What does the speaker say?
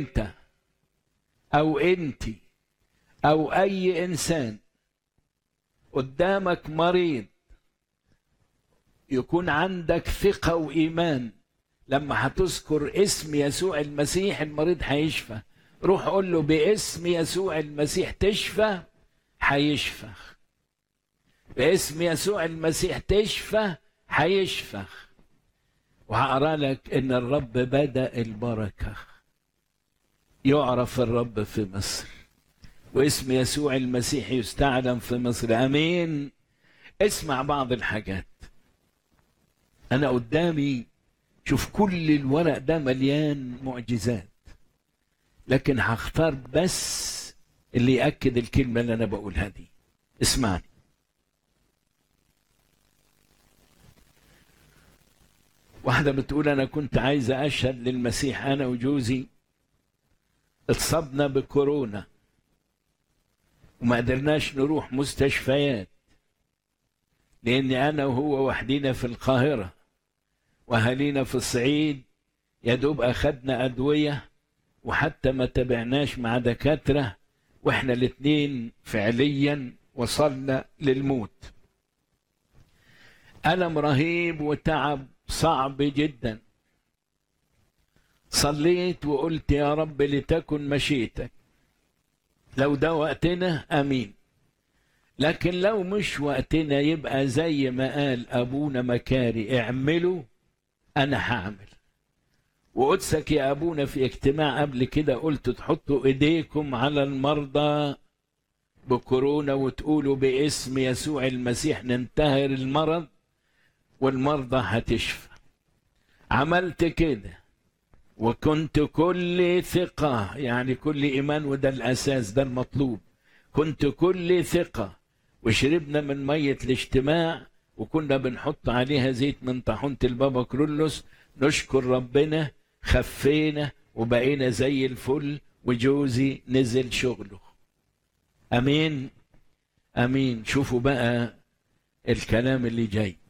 انت او انت او اي انسان قدامك مريض يكون عندك ثقة وإيمان لما هتذكر اسم يسوع المسيح المريض هيشفى روح قول له باسم يسوع المسيح تشفى هيشفى باسم يسوع المسيح تشفى هيشفى وهقرا لك ان الرب بدا البركه يعرف الرب في مصر واسم يسوع المسيح يستعلم في مصر امين اسمع بعض الحاجات انا قدامي شوف كل الورق ده مليان معجزات لكن هختار بس اللي ياكد الكلمه اللي انا بقولها دي اسمعني واحده بتقول انا كنت عايزه اشهد للمسيح انا وجوزي اتصبنا بكورونا وما قدرناش نروح مستشفيات لاني انا وهو وحدينا في القاهره واهالينا في الصعيد يا دوب اخدنا ادويه وحتى ما تابعناش مع دكاتره واحنا الاتنين فعليا وصلنا للموت الم رهيب وتعب صعب جدا صليت وقلت يا رب لتكن مشيتك لو ده وقتنا امين لكن لو مش وقتنا يبقى زي ما قال ابونا مكاري اعملوا انا هعمل وقدسك يا ابونا في اجتماع قبل كده قلت تحطوا ايديكم على المرضى بكورونا وتقولوا باسم يسوع المسيح ننتهر المرض والمرضى هتشفى عملت كده وكنت كل ثقة يعني كل إيمان وده الأساس ده المطلوب كنت كل ثقة وشربنا من مية الاجتماع وكنا بنحط عليها زيت من طاحونة البابا كرولوس نشكر ربنا خفينا وبقينا زي الفل وجوزي نزل شغله أمين أمين شوفوا بقى الكلام اللي جاي